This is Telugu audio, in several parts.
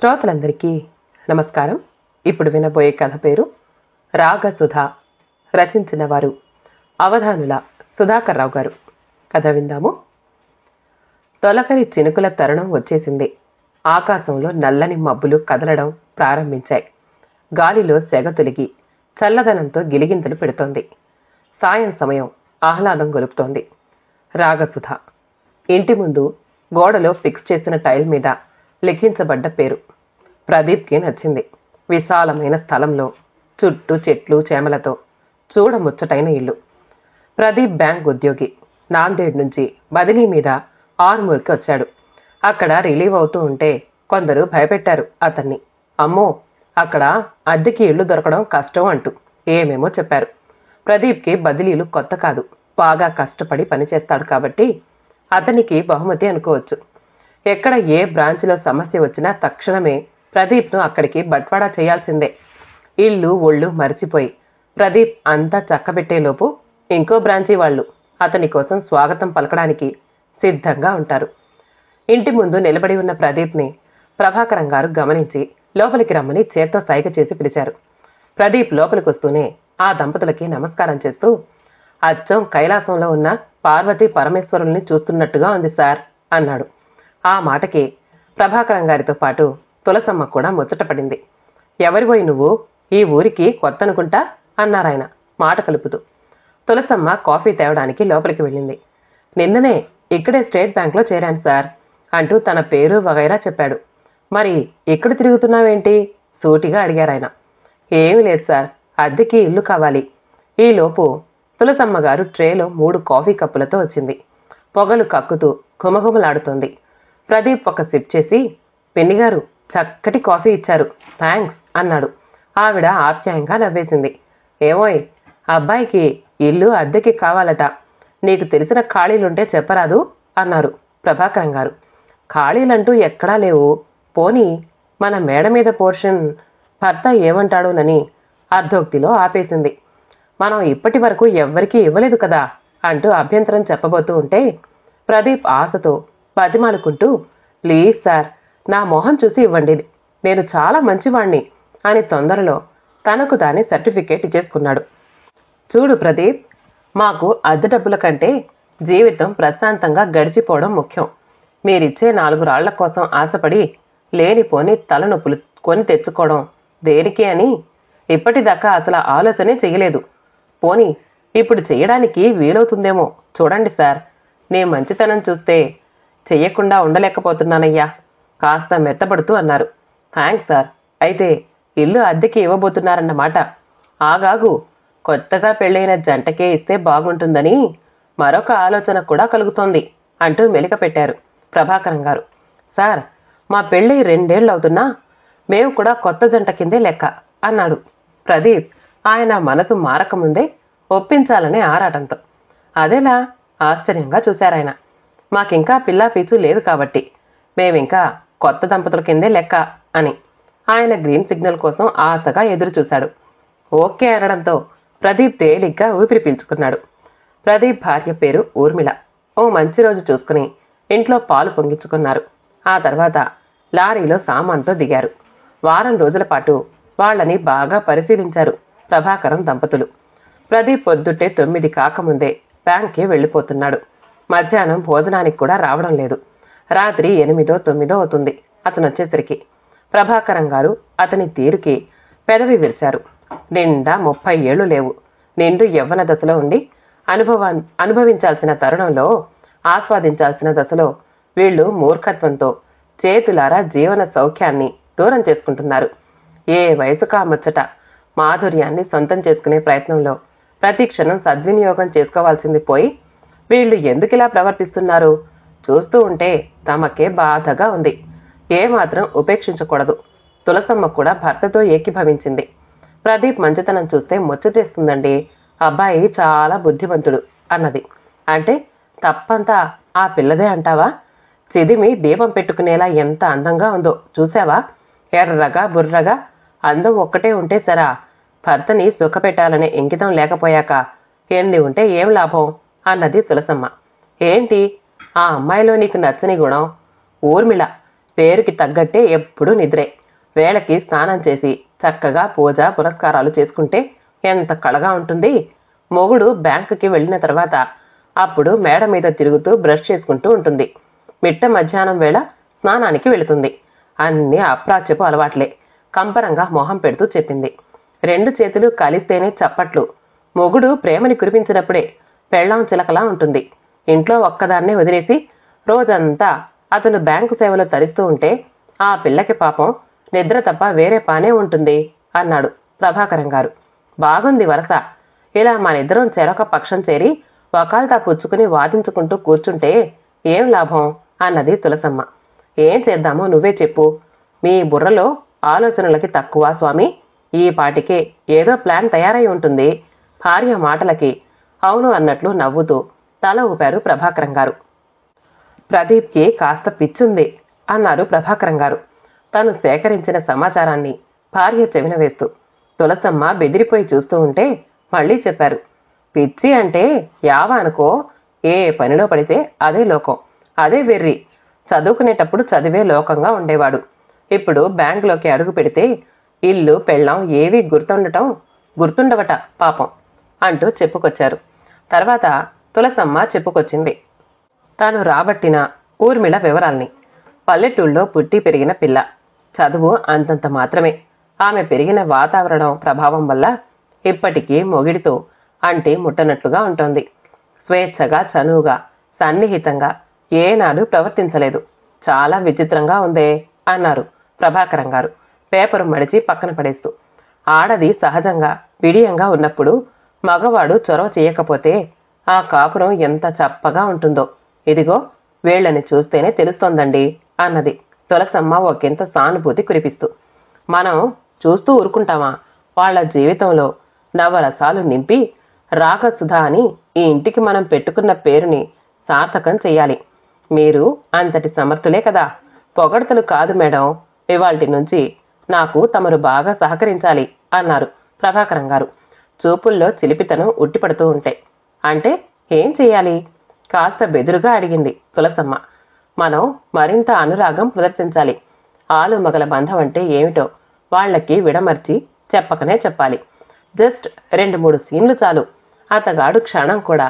శ్రోతలందరికీ నమస్కారం ఇప్పుడు వినబోయే కథ పేరు రాగసుధ రచించిన వారు అవధానుల సుధాకర్ రావు గారు కథ విందాము తొలకరి చినుకుల తరుణం వచ్చేసింది ఆకాశంలో నల్లని మబ్బులు కదలడం ప్రారంభించాయి గాలిలో సెగ తొలిగి చల్లదనంతో గిలిగింతలు పెడుతోంది సాయం సమయం ఆహ్లాదం గొలుపుతోంది రాగసుధ ఇంటి ముందు గోడలో ఫిక్స్ చేసిన టైల్ మీద లిఖించబడ్డ పేరు ప్రదీప్కి నచ్చింది విశాలమైన స్థలంలో చుట్టూ చెట్లు చేమలతో చూడముచ్చటైన ఇల్లు ప్రదీప్ బ్యాంక్ ఉద్యోగి నాందేడ్ నుంచి బదిలీ మీద ఆర్మూర్కి వచ్చాడు అక్కడ రిలీవ్ అవుతూ ఉంటే కొందరు భయపెట్టారు అతన్ని అమ్మో అక్కడ అద్దెకి ఇల్లు దొరకడం కష్టం అంటూ ఏమేమో చెప్పారు ప్రదీప్కి బదిలీలు కొత్త కాదు బాగా కష్టపడి పనిచేస్తాడు కాబట్టి అతనికి బహుమతి అనుకోవచ్చు ఎక్కడ ఏ బ్రాంచ్లో సమస్య వచ్చినా తక్షణమే ప్రదీప్ను అక్కడికి బట్వాడా చేయాల్సిందే ఇల్లు ఒళ్ళు మరిచిపోయి ప్రదీప్ అంతా చక్కబెట్టేలోపు ఇంకో బ్రాంచీ వాళ్ళు అతని కోసం స్వాగతం పలకడానికి సిద్ధంగా ఉంటారు ఇంటి ముందు నిలబడి ఉన్న ప్రదీప్ని ప్రభాకరం గారు గమనించి లోపలికి రమ్మని చేత్తో సైగ చేసి పిలిచారు ప్రదీప్ లోపలికి వస్తూనే ఆ దంపతులకి నమస్కారం చేస్తూ అచ్చం కైలాసంలో ఉన్న పార్వతీ పరమేశ్వరుల్ని చూస్తున్నట్టుగా ఉంది సార్ అన్నాడు ఆ మాటకి ప్రభాకరం గారితో పాటు తులసమ్మ కూడా ముచ్చటపడింది ఎవరిపోయి నువ్వు ఈ ఊరికి కొత్త అనుకుంటా అన్నారాయన మాట కలుపుతూ తులసమ్మ కాఫీ తేవడానికి లోపలికి వెళ్ళింది నిన్ననే ఇక్కడే స్టేట్ బ్యాంక్లో చేరాను సార్ అంటూ తన పేరు వగైరా చెప్పాడు మరి ఇక్కడ తిరుగుతున్నావేంటి సూటిగా అడిగారాయన ఏమీ లేదు సార్ అద్దెకి ఇల్లు కావాలి ఈలోపు తులసమ్మ గారు ట్రేలో మూడు కాఫీ కప్పులతో వచ్చింది పొగలు కక్కుతూ ఘుమఘుమలాడుతోంది ప్రదీప్ ఒక సిప్ చేసి పెన్నిగారు చక్కటి కాఫీ ఇచ్చారు థ్యాంక్స్ అన్నాడు ఆవిడ ఆప్యాయంగా నవ్వేసింది ఏమోయ్ అబ్బాయికి ఇల్లు అద్దెకి కావాలట నీకు తెలిసిన ఖాళీలుంటే చెప్పరాదు అన్నారు ప్రభాకరం గారు ఖాళీలంటూ ఎక్కడా లేవు పోనీ మన మేడ మీద పోర్షన్ భర్త ఏమంటాడోనని అర్ధోక్తిలో ఆపేసింది మనం ఇప్పటి వరకు ఎవ్వరికీ ఇవ్వలేదు కదా అంటూ అభ్యంతరం చెప్పబోతూ ఉంటే ప్రదీప్ ఆశతో బతిమాలుకుంటూ ప్లీజ్ సార్ నా మొహం చూసి ఇవ్వండి నేను చాలా మంచివాణ్ణి అని తొందరలో తనకు తానే సర్టిఫికేట్ ఇచ్చేసుకున్నాడు చూడు ప్రదీప్ మాకు అద్దె డబ్బుల కంటే జీవితం ప్రశాంతంగా గడిచిపోవడం ముఖ్యం మీరిచ్చే నాలుగు రాళ్ల కోసం ఆశపడి లేనిపోని తలనొప్పులు కొని తెచ్చుకోవడం దేనికి అని ఇప్పటిదాకా అసలు ఆలోచనే చేయలేదు పోనీ ఇప్పుడు చేయడానికి వీలవుతుందేమో చూడండి సార్ నీ మంచితనం చూస్తే చెయ్యకుండా ఉండలేకపోతున్నానయ్యా కాస్త మెత్తపడుతూ అన్నారు థ్యాంక్స్ సార్ అయితే ఇల్లు అద్దెకి ఇవ్వబోతున్నారన్నమాట ఆగాగు కొత్తగా పెళ్ళైన జంటకే ఇస్తే బాగుంటుందని మరొక ఆలోచన కూడా కలుగుతోంది అంటూ మెలిక పెట్టారు ప్రభాకరం గారు సార్ మా పెళ్ళి రెండేళ్ళు అవుతున్నా మేము కూడా కొత్త జంట కిందే లెక్క అన్నాడు ప్రదీప్ ఆయన మనసు మారకముందే ఒప్పించాలనే ఆరాటంతో అదేలా ఆశ్చర్యంగా చూశారాయన మాకింకా పిల్లా పీచు లేదు కాబట్టి మేమింకా కొత్త దంపతుల కిందే లెక్క అని ఆయన గ్రీన్ సిగ్నల్ కోసం ఆశగా ఎదురు చూశాడు ఓకే అనడంతో ప్రదీప్ తేలిగ్గా ఊపిరి పీల్చుకున్నాడు ప్రదీప్ భార్య పేరు ఊర్మిళ ఓ మంచి రోజు చూసుకుని ఇంట్లో పాలు పొంగించుకున్నారు ఆ తర్వాత లారీలో సామాన్తో దిగారు వారం రోజుల పాటు వాళ్ళని బాగా పరిశీలించారు ప్రభాకరం దంపతులు ప్రదీప్ పొద్దుటే తొమ్మిది కాకముందే బ్యాంక్కి వెళ్ళిపోతున్నాడు మధ్యాహ్నం భోజనానికి కూడా రావడం లేదు రాత్రి ఎనిమిదో తొమ్మిదో అవుతుంది అతను వచ్చేసరికి ప్రభాకరం గారు అతని తీరుకి పెదవి విరిశారు నిండా ముప్పై ఏళ్లు లేవు నిండు యవ్వన దశలో ఉండి అనుభవా అనుభవించాల్సిన తరుణంలో ఆస్వాదించాల్సిన దశలో వీళ్ళు మూర్ఖత్వంతో చేతులారా జీవన సౌఖ్యాన్ని దూరం చేసుకుంటున్నారు ఏ వయసు కామచ్చట మాధుర్యాన్ని సొంతం చేసుకునే ప్రయత్నంలో ప్రతి క్షణం సద్వినియోగం చేసుకోవాల్సింది పోయి వీళ్ళు ఎందుకిలా ప్రవర్తిస్తున్నారు చూస్తూ ఉంటే తమకే బాధగా ఉంది ఏమాత్రం ఉపేక్షించకూడదు తులసమ్మ కూడా భర్తతో ఏకీభవించింది ప్రదీప్ మంచితనం చూస్తే ముచ్చటేస్తుందండి అబ్బాయి చాలా బుద్ధిమంతుడు అన్నది అంటే తప్పంతా ఆ పిల్లదే అంటావా చిదిమి దీపం పెట్టుకునేలా ఎంత అందంగా ఉందో చూసావా ఎర్రగా బుర్రగా అందం ఒక్కటే ఉంటే సరా భర్తని సుఖపెట్టాలనే ఇంకితం లేకపోయాక ఎన్ని ఉంటే ఏం లాభం అన్నది తులసమ్మ ఏంటి ఆ అమ్మాయిలో నీకు నచ్చని గుణం ఊర్మిళ పేరుకి తగ్గట్టే ఎప్పుడూ నిద్రే వేళకి స్నానం చేసి చక్కగా పూజ పురస్కారాలు చేసుకుంటే ఎంత కళగా ఉంటుంది మొగుడు బ్యాంకుకి వెళ్ళిన తర్వాత అప్పుడు మేడ మీద తిరుగుతూ బ్రష్ చేసుకుంటూ ఉంటుంది మిట్ట మధ్యాహ్నం వేళ స్నానానికి వెళుతుంది అన్ని అప్రాచ్యపు అలవాట్లే కంపరంగా మొహం పెడుతూ చెప్పింది రెండు చేతులు కలిస్తేనే చప్పట్లు మొగుడు ప్రేమని కురిపించినప్పుడే పెళ్ళాం చిలకలా ఉంటుంది ఇంట్లో ఒక్కదాన్నే వదిలేసి రోజంతా అతను బ్యాంకు సేవలో తరిస్తూ ఉంటే ఆ పిల్లకి పాపం నిద్ర తప్ప వేరే పనే ఉంటుంది అన్నాడు ప్రభాకరం గారు బాగుంది వరస ఇలా మనిద్దరం చెరొక పక్షం చేరి వకాల్తా పుచ్చుకుని వాదించుకుంటూ కూర్చుంటే ఏం లాభం అన్నది తులసమ్మ ఏం చేద్దామో నువ్వే చెప్పు మీ బుర్రలో ఆలోచనలకి తక్కువ స్వామి ఈ పాటికే ఏదో ప్లాన్ తయారై ఉంటుంది భార్య మాటలకి అవును అన్నట్లు నవ్వుతూ తల ఊపారు ప్రభాకరం గారు ప్రదీప్కి కాస్త పిచ్చుంది అన్నారు ప్రభాకరం గారు తను సేకరించిన సమాచారాన్ని భార్య చెవిన వేస్తూ తులసమ్మ బెదిరిపోయి చూస్తూ ఉంటే మళ్ళీ చెప్పారు పిచ్చి అంటే యావ అనుకో ఏ పనిలో పడితే అదే లోకం అదే వెర్రి చదువుకునేటప్పుడు చదివే లోకంగా ఉండేవాడు ఇప్పుడు బ్యాంకులోకి అడుగు పెడితే ఇల్లు పెళ్ళాం ఏవీ గుర్తుండటం గుర్తుండవట పాపం అంటూ చెప్పుకొచ్చారు తర్వాత తులసమ్మ చెప్పుకొచ్చింది తాను రాబట్టిన ఊర్మిళ వివరాల్ని పల్లెటూళ్ళలో పుట్టి పెరిగిన పిల్ల చదువు అంతంత మాత్రమే ఆమె పెరిగిన వాతావరణం ప్రభావం వల్ల ఇప్పటికీ మొగిడితో అంటే ముట్టనట్లుగా ఉంటుంది స్వేచ్ఛగా చనువుగా సన్నిహితంగా ఏనాడు ప్రవర్తించలేదు చాలా విచిత్రంగా ఉందే అన్నారు ప్రభాకరం గారు పేపరు మడిచి పక్కన పడేస్తూ ఆడది సహజంగా విడియంగా ఉన్నప్పుడు మగవాడు చొరవ చేయకపోతే ఆ కాపురం ఎంత చప్పగా ఉంటుందో ఇదిగో వీళ్ళని చూస్తేనే తెలుస్తోందండి అన్నది తులసమ్మ ఒకంత సానుభూతి కురిపిస్తూ మనం చూస్తూ ఊరుకుంటామా వాళ్ళ జీవితంలో నవరసాలు నింపి రాగసుధ అని ఈ ఇంటికి మనం పెట్టుకున్న పేరుని సార్థకం చెయ్యాలి మీరు అంతటి సమర్థులే కదా పొగడతలు కాదు మేడం ఇవాల్టి నుంచి నాకు తమరు బాగా సహకరించాలి అన్నారు ప్రభాకరం గారు చూపుల్లో చిలిపితనం ఉట్టిపడుతూ ఉంటే అంటే ఏం చెయ్యాలి కాస్త బెదురుగా అడిగింది తులసమ్మ మనం మరింత అనురాగం ప్రదర్శించాలి ఆలు మగల బంధం అంటే ఏమిటో వాళ్ళకి విడమర్చి చెప్పకనే చెప్పాలి జస్ట్ రెండు మూడు సీన్లు చాలు అతగాడు క్షణం కూడా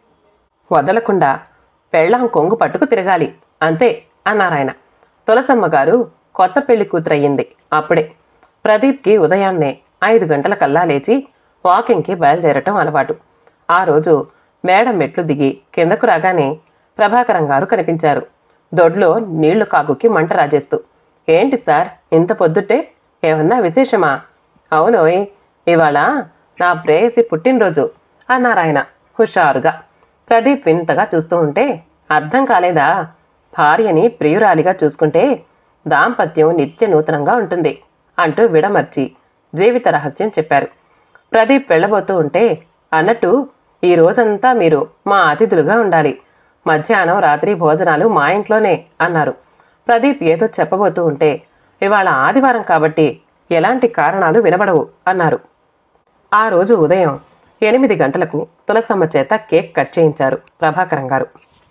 వదలకుండా పెళ్ళాం కొంగు పట్టుకు తిరగాలి అంతే అన్నారాయన తులసమ్మ గారు కొత్త పెళ్లి కూతురయ్యింది అప్పుడే ప్రదీప్కి ఉదయాన్నే ఐదు గంటల కల్లా లేచి వాకింగ్కి బయలుదేరటం అలవాటు ఆ రోజు మేడం మెట్లు దిగి కిందకు రాగానే ప్రభాకరం గారు కనిపించారు దొడ్లో నీళ్లు కాగుకి మంట రాజేస్తూ ఏంటి సార్ ఇంత పొద్దుటే ఏమన్నా విశేషమా అవునోయ్ ఇవాళ నా ప్రేయసి పుట్టినరోజు అన్నారాయన హుషారుగా ప్రదీప్ వింతగా చూస్తూ ఉంటే అర్థం కాలేదా భార్యని ప్రియురాలిగా చూసుకుంటే దాంపత్యం నిత్య నూతనంగా ఉంటుంది అంటూ విడమర్చి జీవిత రహస్యం చెప్పారు ప్రదీప్ వెళ్ళబోతూ ఉంటే అన్నట్టు ఈ రోజంతా మీరు మా అతిథులుగా ఉండాలి మధ్యాహ్నం రాత్రి భోజనాలు మా ఇంట్లోనే అన్నారు ప్రదీప్ ఏదో చెప్పబోతూ ఉంటే ఇవాళ ఆదివారం కాబట్టి ఎలాంటి కారణాలు వినబడవు అన్నారు ఆ రోజు ఉదయం ఎనిమిది గంటలకు తులసమ్మ చేత కేక్ కట్ చేయించారు ప్రభాకరం గారు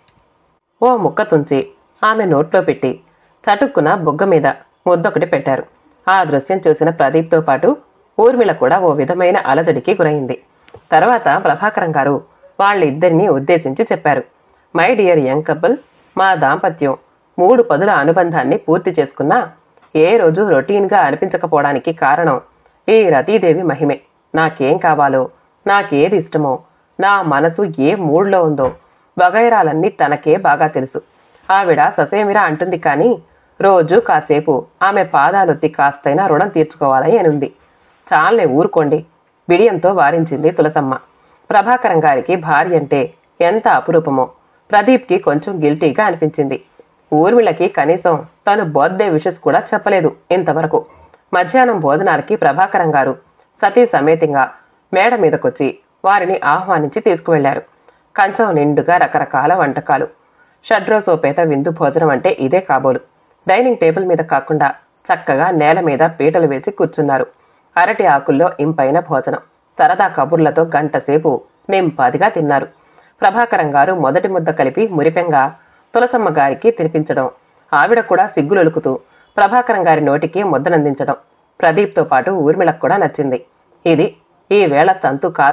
ఓ ముక్క తుంచి ఆమె నోట్లో పెట్టి చటుక్కున బుగ్గ మీద ముద్దొకటి పెట్టారు ఆ దృశ్యం చూసిన ప్రదీప్తో పాటు ఊర్మిళ కూడా ఓ విధమైన అలజడికి గురైంది తర్వాత ప్రభాకరం గారు వాళ్ళిద్దరినీ ఉద్దేశించి చెప్పారు మై డియర్ యంగ్ కపుల్ మా దాంపత్యం మూడు పదుల అనుబంధాన్ని పూర్తి చేసుకున్నా ఏ రోజు రొటీన్గా అనిపించకపోవడానికి కారణం ఈ రతీదేవి మహిమే నాకేం కావాలో నాకేది ఇష్టమో నా మనసు ఏ మూడ్లో ఉందో వగైరాలన్నీ తనకే బాగా తెలుసు ఆవిడ ససేమిరా అంటుంది కానీ రోజు కాసేపు ఆమె పాదాలొత్తి కాస్తైనా రుణం తీర్చుకోవాలని అని ఉంది చాలే ఊరుకోండి బిడియంతో వారించింది తులసమ్మ ప్రభాకరం గారికి భార్య అంటే ఎంత అపురూపమో ప్రదీప్కి కొంచెం గిల్టీగా అనిపించింది ఊర్మిళకి కనీసం తను బర్త్డే విషెస్ కూడా చెప్పలేదు ఇంతవరకు మధ్యాహ్నం భోజనాలకి ప్రభాకరం గారు సతీ సమేతంగా మేడ మీదకొచ్చి వారిని ఆహ్వానించి తీసుకువెళ్లారు కంచం నిండుగా రకరకాల వంటకాలు షడ్రోసోపేత విందు భోజనం అంటే ఇదే కాబోలు డైనింగ్ టేబుల్ మీద కాకుండా చక్కగా నేల మీద పీటలు వేసి కూర్చున్నారు అరటి ఆకుల్లో ఇంపైన భోజనం సరదా కబుర్లతో గంటసేపు నింపాదిగా తిన్నారు ప్రభాకరం గారు మొదటి ముద్ద కలిపి మురిపెంగా తులసమ్మ గారికి తినిపించడం ఆవిడ కూడా సిగ్గులొలుకుతూ ప్రభాకరం గారి నోటికి ముద్దనందించడం ప్రదీప్తో పాటు ఊర్మిళకు కూడా నచ్చింది ఇది ఈ వేళ తంతు కా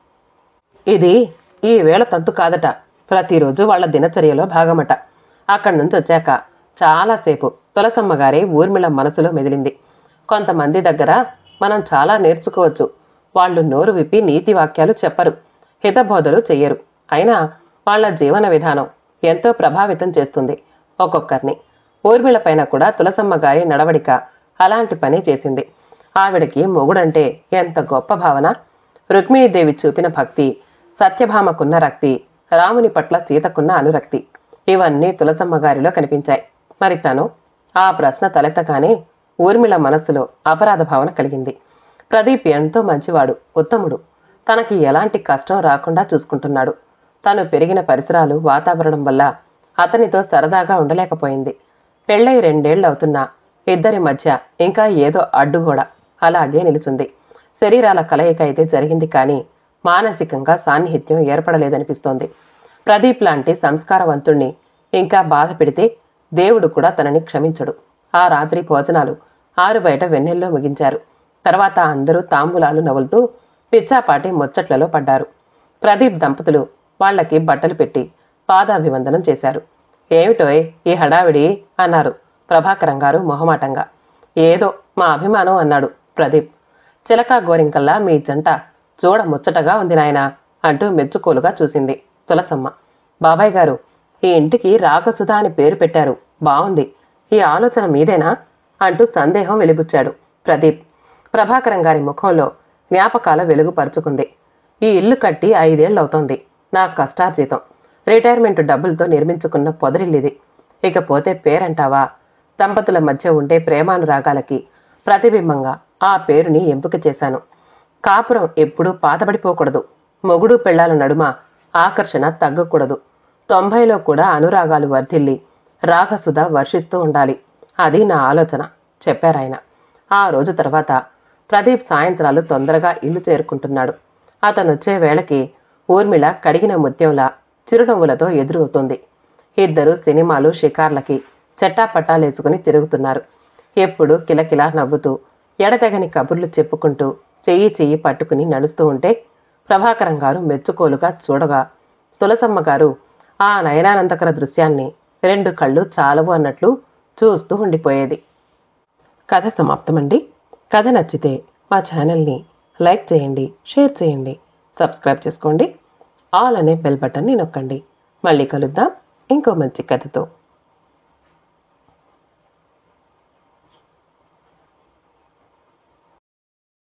ఇది ఈ వేళ తంతు కాదట ప్రతిరోజు వాళ్ళ దినచర్యలో భాగమట అక్కడి నుంచి వచ్చాక చాలాసేపు తులసమ్మ గారి ఊర్మిళ మనసులో మెదిలింది కొంతమంది దగ్గర మనం చాలా నేర్చుకోవచ్చు వాళ్ళు నోరు విప్పి నీతి వాక్యాలు చెప్పరు హితబోధలు చెయ్యరు అయినా వాళ్ళ జీవన విధానం ఎంతో ప్రభావితం చేస్తుంది ఒక్కొక్కరిని ఊర్మిళ పైన కూడా తులసమ్మ గారి నడవడిక అలాంటి పని చేసింది ఆవిడకి మొగుడంటే ఎంత గొప్ప భావన రుక్మిణీదేవి చూపిన భక్తి సత్యభామకున్న రక్తి రాముని పట్ల సీతకున్న అనురక్తి ఇవన్నీ తులసమ్మ గారిలో కనిపించాయి మరి తను ఆ ప్రశ్న తలెత్తగానే ఊర్మిళ మనస్సులో అపరాధ భావన కలిగింది ప్రదీప్ ఎంతో మంచివాడు ఉత్తముడు తనకి ఎలాంటి కష్టం రాకుండా చూసుకుంటున్నాడు తను పెరిగిన పరిసరాలు వాతావరణం వల్ల అతనితో సరదాగా ఉండలేకపోయింది పెళ్ళై రెండేళ్లు అవుతున్నా ఇద్దరి మధ్య ఇంకా ఏదో అడ్డు కూడా అలాగే నిలుచుంది శరీరాల కలయిక అయితే జరిగింది కానీ మానసికంగా సాన్నిహిత్యం ఏర్పడలేదనిపిస్తోంది ప్రదీప్ లాంటి సంస్కారవంతుణ్ణి ఇంకా బాధ పెడితే దేవుడు కూడా తనని క్షమించడు ఆ రాత్రి భోజనాలు ఆరు బయట వెన్నెల్లో ముగించారు తర్వాత అందరూ తాంబూలాలు నవ్వులుతూ పిచ్చాపాటి ముచ్చట్లలో పడ్డారు ప్రదీప్ దంపతులు వాళ్ళకి బట్టలు పెట్టి పాదాభివందనం చేశారు ఏమిటోయ్ ఈ హడావిడి అన్నారు ప్రభాకరం గారు మొహమాటంగా ఏదో మా అభిమానం అన్నాడు ప్రదీప్ చిలకా గోరింకల్లా మీ జంట చూడ ముచ్చటగా ఉంది నాయనా అంటూ మెచ్చుకోలుగా చూసింది తులసమ్మ బాబాయ్ గారు ఈ ఇంటికి రాగసుధ అని పేరు పెట్టారు బాగుంది ఈ ఆలోచన మీదేనా అంటూ సందేహం వెలిబుచ్చాడు ప్రదీప్ ప్రభాకరం గారి ముఖంలో జ్ఞాపకాల వెలుగు పరుచుకుంది ఈ ఇల్లు కట్టి ఐదేళ్లవుతోంది నా కష్టార్జితం రిటైర్మెంట్ డబ్బులతో నిర్మించుకున్న పొదరిల్లిది ఇకపోతే పేరంటావా దంపతుల మధ్య ఉండే ప్రేమానురాగాలకి ప్రతిబింబంగా ఆ పేరుని ఎంపిక చేశాను కాపురం ఎప్పుడూ పాతబడిపోకూడదు మొగుడు పెళ్లాల నడుమ ఆకర్షణ తగ్గకూడదు తొంభైలో కూడా అనురాగాలు వర్ధిల్లి రాగసుధ వర్షిస్తూ ఉండాలి అది నా ఆలోచన చెప్పారాయన ఆ రోజు తర్వాత ప్రదీప్ సాయంత్రాలు తొందరగా ఇల్లు చేరుకుంటున్నాడు అతను వచ్చే వేళకి ఊర్మిళ కడిగిన ముత్యంలా చిరునవ్వులతో ఎదురవుతుంది ఇద్దరు సినిమాలు షికార్లకి చెట్టాపట్టాలేసుకుని తిరుగుతున్నారు ఎప్పుడు కిలకిలా నవ్వుతూ ఎడతెగని కబుర్లు చెప్పుకుంటూ చెయ్యి చెయ్యి పట్టుకుని నడుస్తూ ఉంటే ప్రభాకరం గారు మెచ్చుకోలుగా చూడగా తులసమ్మ గారు ఆ నయనానందకర దృశ్యాన్ని రెండు కళ్ళు చాలవు అన్నట్లు చూస్తూ ఉండిపోయేది కథ సమాప్తమండి కథ నచ్చితే మా ఛానల్ని లైక్ చేయండి షేర్ చేయండి సబ్స్క్రైబ్ చేసుకోండి ఆల్ అనే బెల్ బటన్ని నొక్కండి మళ్ళీ కలుద్దాం ఇంకో మంచి కథతో